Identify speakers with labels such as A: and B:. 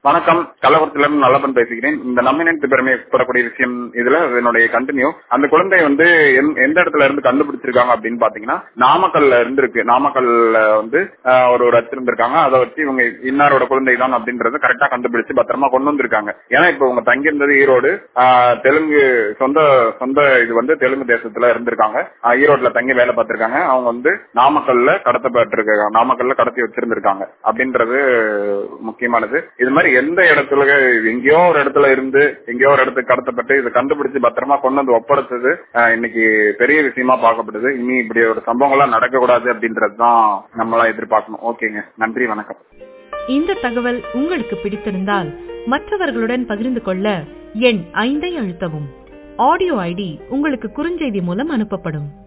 A: வணக்கம் கள்ளக்குறிச்சியிலிருந்து நல்லப்பன் பேசுகிறேன் இந்த நம்மினத்து பெருமைப்படக்கூடிய விஷயம் இதுல என்னுடைய கண்டினியூ அந்த குழந்தை வந்து எந்த- எந்த இடத்துல இருந்து கண்டுபிடிச்சிருக்காங்க அப்படின்னு பாத்தீங்கன்னா நாமக்கல்ல இருந்து இருக்கு நாமக்கல்ல வந்து ஆஹ், ஒரு ஒரு வச்சிருந்திருக்காங்க அதை வச்சு இவங்க இன்னாரோட குழந்தை தான் அப்படின்றத கரெக்டா கண்டுபிடிச்சு பத்திரமா கொண்டு வந்திருக்காங்க ஏன்னா இப்ப இவங்க தங்கியிருந்தது ஈரோடு ஆஹ், தெலுங்கு சொந்த சொந்த இது வந்து தெலுங்கு தேசத்துல இருந்திருக்காங்க ஆஹ், ஈரோட்ல தங்கி வேலை பார்த்திருக்காங்க அவங்க வந்து நாமக்கல்ல கடத்தப்பட்டிருக்காங்க நாமக்கல்ல கடத்தி வச்சிருந்திருக்காங்க அப்படின்றது முக்கியமானது இது மாதிரி எந்த இடத்துல எங்கேயோ ஒரு இடத்துல இருந்து எங்கேயோ ஒரு இடத்துக்கு கடத்தப்பட்டு இதை கண்டுபிடிச்சு பத்திரமா கொண்டு வந்து ஒப்படைச்சது ஆஹ், இன்னைக்கு பெரிய விஷயமா பார்க்கப்படுது இனி இப்படி ஒரு சம்பவங்கள்லாம் நடக்கக்கூடாது அப்படின்றது தான் நம்மளாம் எதிர்பார்க்கணும் ஓகேங்க நன்றி வணக்கம்
B: இந்த தகவல் உங்களுக்கு பிடித்திருந்தால் மற்றவர்களுடன் பகிர்ந்து கொள்ள எண் ஐந்தை அழுத்தவும் ஆடியோ ஐடி உங்களுக்கு குறுஞ்செய்தி மூலம் அனுப்பப்படும்